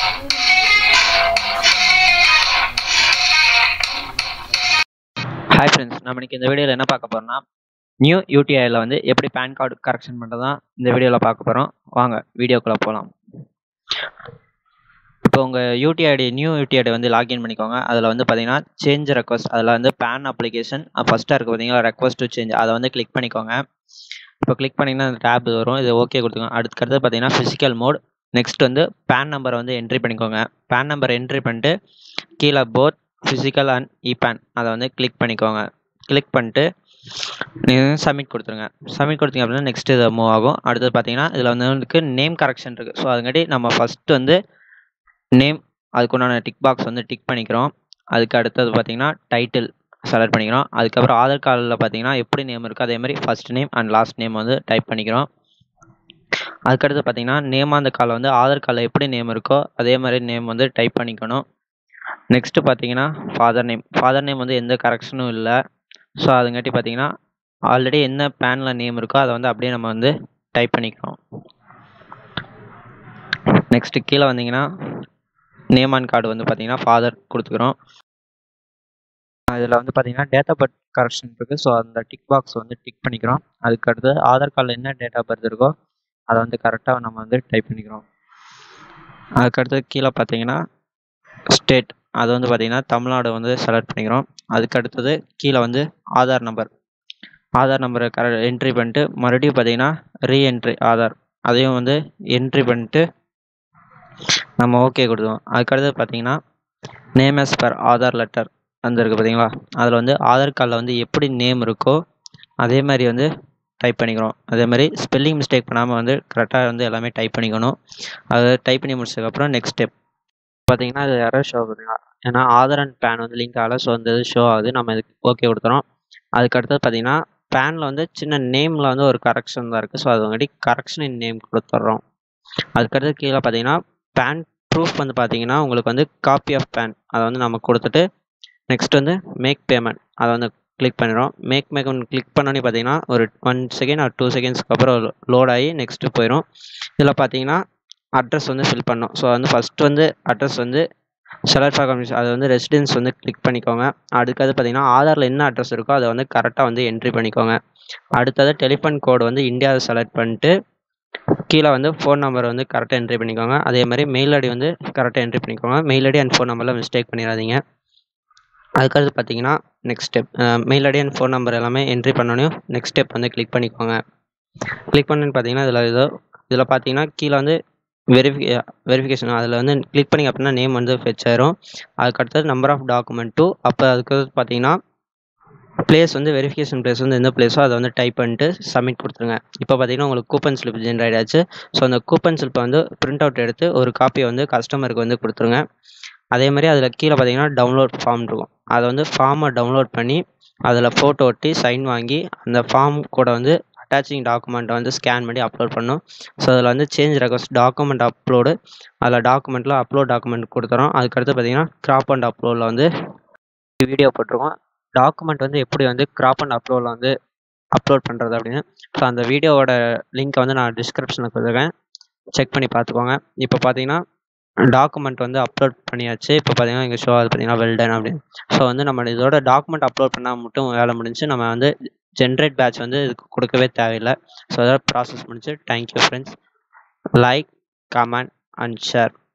hi friends நம்ம இன்னைக்கு இந்த வீடியோவில் என்ன பார்க்க போறோம்னா நியூ யூடிஐயில் வந்து எப்படி பேன் கார்டு கரெக்ஷன் பண்ணுறது தான் இந்த வீடியோவில் பார்க்க போகிறோம் வாங்க வீடியோக்குள்ளே போகலாம் இப்போ உங்கள் யூடிஐடி நியூ யூடிஐடி வந்து லாகின் பண்ணிக்கோங்க அதில் வந்து பார்த்தீங்கன்னா சேஞ்ச் ரெக்வஸ்ட் அதில் வந்து பேன் அப்ளிகேஷன் ஃபஸ்ட்டாக இருக்குது பார்த்தீங்களா ரெக்வஸ்ட் டு சேஞ்ச் அதை வந்து கிளிக் பண்ணிக்கோங்க இப்போ கிளிக் பண்ணிங்கன்னா அந்த டேப் வரும் இது ஓகே கொடுத்துக்கோங்க அடுத்தது பார்த்தீங்கன்னா ஃபிசிக்கல் மோட் நெக்ஸ்ட் வந்து பேன் நம்பரை வந்து என்ட்ரி பண்ணிக்கோங்க பேன் நம்பர் என்ட்ரி பண்ணிட்டு கீழே போத் ஃபிசிக்கல் அண்ட் இபேன் அதை வந்து கிளிக் பண்ணிக்கோங்க கிளிக் பண்ணிட்டு நீங்கள் சப்மிட் கொடுத்துருங்க சப்மிட் கொடுத்தீங்க அப்படின்னா நெக்ஸ்ட் இது மூவ் ஆகும் அடுத்தது பார்த்தீங்கன்னா இதில் வந்து வந்து நேம் கரெக்ஷன் இருக்குது ஸோ அதுங்காட்டி நம்ம ஃபஸ்ட்டு வந்து நேம் அதுக்குண்டான டிக் பாக்ஸ் வந்து டிக் பண்ணிக்கிறோம் அதுக்கு அடுத்தது பார்த்தீங்கன்னா டைட்டில் செலக்ட் பண்ணிக்கிறோம் அதுக்கப்புறம் ஆதார் கார்டில் பார்த்தீங்கன்னா எப்படி நேம் இருக்கோ அதே மாதிரி first name and last name வந்து டைப் பண்ணிக்கிறோம் அதுக்கடுத்து பார்த்தீங்கன்னா நேம் அந்த காலில் வந்து ஆதார் கார்டில் எப்படி நேம் இருக்கோ அதே மாதிரி நேம் வந்து டைப் பண்ணிக்கணும் நெக்ஸ்ட்டு பார்த்தீங்கன்னா ஃபாதர் நேம் ஃபாதர் நேம் வந்து எந்த கரெக்ஷனும் இல்லை ஸோ அதுங்காட்டி பார்த்தீங்கன்னா ஆல்ரெடி என்ன பேனில் நேம் இருக்கோ அதை வந்து அப்படியே நம்ம வந்து டைப் பண்ணிக்கிறோம் நெக்ஸ்ட்டு கீழே வந்தீங்கன்னா நேம் அண்ட் கார்டு வந்து பார்த்தீங்கன்னா ஃபாதர் கொடுத்துக்கிறோம் இதில் வந்து பார்த்தீங்கன்னா டேட் ஆஃப் பர்த் கரெக்ஷன் இருக்குது ஸோ அந்த டிக் பாக்ஸ் வந்து டிக் பண்ணிக்கிறோம் அதுக்கு அடுத்து ஆதார் கார்டில் என்ன டேட் ஆஃப் பர்த் இருக்கோ அதை வந்து கரெக்டாக நம்ம வந்து டைப் பண்ணிக்கிறோம் அதுக்கடுத்து கீழே பார்த்தீங்கன்னா ஸ்டேட் அது வந்து பார்த்திங்கன்னா தமிழ்நாடு வந்து செலக்ட் பண்ணிக்கிறோம் அதுக்கு அடுத்தது கீழே வந்து ஆதார் நம்பர் ஆதார் நம்பரை கரெக்ட் என்ட்ரி பண்ணிட்டு மறுபடியும் பார்த்தீங்கன்னா ரீஎன்ட்ரி ஆதார் அதையும் வந்து என்ட்ரி பண்ணிட்டு நம்ம ஓகே கொடுத்துருவோம் அதுக்கடுத்து பார்த்தீங்கன்னா name as per Aadhaar letter அந்த இருக்குது பார்த்தீங்களா அதில் வந்து ஆதார் கார்டில் வந்து எப்படி நேம் இருக்கோ அதே மாதிரி வந்து டைப் பண்ணிக்கிறோம் அதே மாதிரி ஸ்பெல்லிங் மிஸ்டேக் பண்ணாமல் வந்து கரெக்டாக வந்து எல்லாமே டைப் பண்ணிக்கணும் அதை டைப் பண்ணி முடிச்சதுக்கப்புறம் நெக்ஸ்ட் ஸ்டெப் பார்த்தீங்கன்னா அது எரர் ஷோ ஆகுதுங்க ஏன்னா ஆதார் அண்ட் பேன் வந்து லிங்க் ஆகல ஸோ அந்த இது ஷோ ஆகுது நம்ம இதுக்கு ஓகே கொடுத்துறோம் அதுக்கு அடுத்தது பார்த்தீங்கன்னா பேனில் வந்து சின்ன நேமில் வந்து ஒரு கரெக்ஷன் தான் இருக்குது ஸோ அது வாட்டி கரெக்ஷன் இன் நேம் கொடுத்துட்றோம் அதுக்கடுத்து கீழே பார்த்தீங்கன்னா பேன் ப்ரூஃப் வந்து பார்த்தீங்கன்னா உங்களுக்கு வந்து காப்பி ஆஃப் பேன் அதை வந்து நம்ம கொடுத்துட்டு நெக்ஸ்ட் வந்து மேக் பேமெண்ட் அதை வந்து கிளிக் பண்ணிடுறோம் மேக் மேக் கிளிக் பண்ணோன்னே பார்த்தீங்கன்னா ஒரு ஒன் செகண்ட் ஆர் டூ செகண்ட்ஸ்க்கு அப்புறம் லோட் ஆகி நெக்ஸ்ட்டு போயிடும் இதில் பார்த்தீங்கன்னா அட்ரஸ் வந்து ஃபில் பண்ணோம் ஸோ வந்து ஃபஸ்ட்டு வந்து அட்ரஸ் வந்து செலக்ட் ஃபார் கம்யூனிஸ் அது வந்து ரெசிடென்ஸ் வந்து கிளிக் பண்ணிக்கோங்க அடுத்தது பார்த்தீங்கன்னா ஆதாரில் என்ன அட்ரஸ் இருக்கோ அதை வந்து கரெக்டாக வந்து என்ட்ரி பண்ணிக்கோங்க அடுத்தது டெலிஃபோன் கோடு வந்து இந்தியாவை செலக்ட் பண்ணிட்டு கீழே வந்து ஃபோன் நம்பர் வந்து கரெக்டாக என்ட்ரி பண்ணிக்கோங்க அதே மாதிரி மெயில் ஐடி வந்து கரெக்டாக என்ட்ரி பண்ணிக்கோங்க மெயில் ஐடி அண்ட் ஃபோன் நம்பரில் மிஸ்டேக் பண்ணிடாதீங்க அதுக்கடுத்து பார்த்தீங்கன்னா next step mail ID and phone number எல்லாமே என்ட்ரி பண்ணோன்னே நெக்ஸ்ட் ஸ்டெப் வந்து கிளிக் பண்ணிக்கோங்க கிளிக் பண்ணுன்னு பார்த்தீங்கன்னா இதில் ஏதோ இதில் பார்த்தீங்கன்னா கீழே வந்து வெரிஃபி வெரிஃபிகேஷன் அதில் வந்து கிளிக் பண்ணிங்க அப்படின்னா நேம் வந்து ஃபெச் ஆயிரும் அதுக்கு அடுத்தது நம்பர் ஆஃப் டாக்குமெண்ட் டூ அப்போ அதுக்கு பார்த்தீங்கன்னா பிளேஸ் வந்து வெரிஃபிகேஷன் பிளேஸ் வந்து எந்த பிளேஸோ அதை வந்து டைப் பண்ணிட்டு சப்மிட் கொடுத்துருங்க இப்போ பார்த்தீங்கன்னா உங்களுக்கு கூப்பன் ஸ்லிப் ஜென்ரேட் ஆச்சு ஸோ அந்த கூப்பன் ஸ்லிப்பை வந்து பிரிண்ட் அவுட் எடுத்து ஒரு காப்பியை வந்து கஸ்டமருக்கு வந்து கொடுத்துருங்க அதே மாதிரி அதில் கீழே பார்த்தீங்கன்னா டவுன்லோட் ஃபார்ம் இருக்கும் அதை வந்து ஃபார்மை டவுன்லோட் பண்ணி அதில் ஃபோட்டோ ஒட்டி சைன் வாங்கி அந்த ஃபார்ம் கூட வந்து அட்டாச்சிங் டாக்குமெண்ட்டை வந்து ஸ்கேன் பண்ணி அப்லோட் பண்ணும் ஸோ அதில் வந்து சேஞ்ச் ரெக்வஸ்ட் டாக்குமெண்ட் அப்லோடு அதில் டாக்குமெண்ட்டில் அப்லோட் டாக்குமெண்ட் கொடுத்துறோம் அதுக்கடுத்து பார்த்தீங்கன்னா கிராப் அண்ட் அப்லோடில் வந்து வீடியோ போட்டிருக்கோம் டாக்குமெண்ட் வந்து எப்படி வந்து கிராப் அண்ட் அப்லோடில் வந்து அப்லோட் பண்ணுறது அப்படின்னு ஸோ அந்த வீடியோவோட லிங்க்கை வந்து நான் டிஸ்கிரிப்ஷனில் கொடுத்துருக்கேன் செக் பண்ணி பார்த்துக்கோங்க இப்போ பார்த்தீங்கன்னா டாக்குமெண்ட் வந்து அப்லோட் பண்ணியாச்சு இப்போ பார்த்தீங்கன்னா இங்கே ஷோ ஆகுது பார்த்தீங்கன்னா வெல்டன் அப்படின்னு ஸோ வந்து நம்ம இதோட டாக்குமெண்ட் அப்லோட் பண்ணால் மட்டும் வேலை முடிஞ்சு நம்ம வந்து ஜென்ரேட் பேட்ச் வந்து இதுக்கு கொடுக்கவே தேவையில்லை ஸோ அதோட ப்ராசஸ் முடிஞ்சு thank you friends like comment and share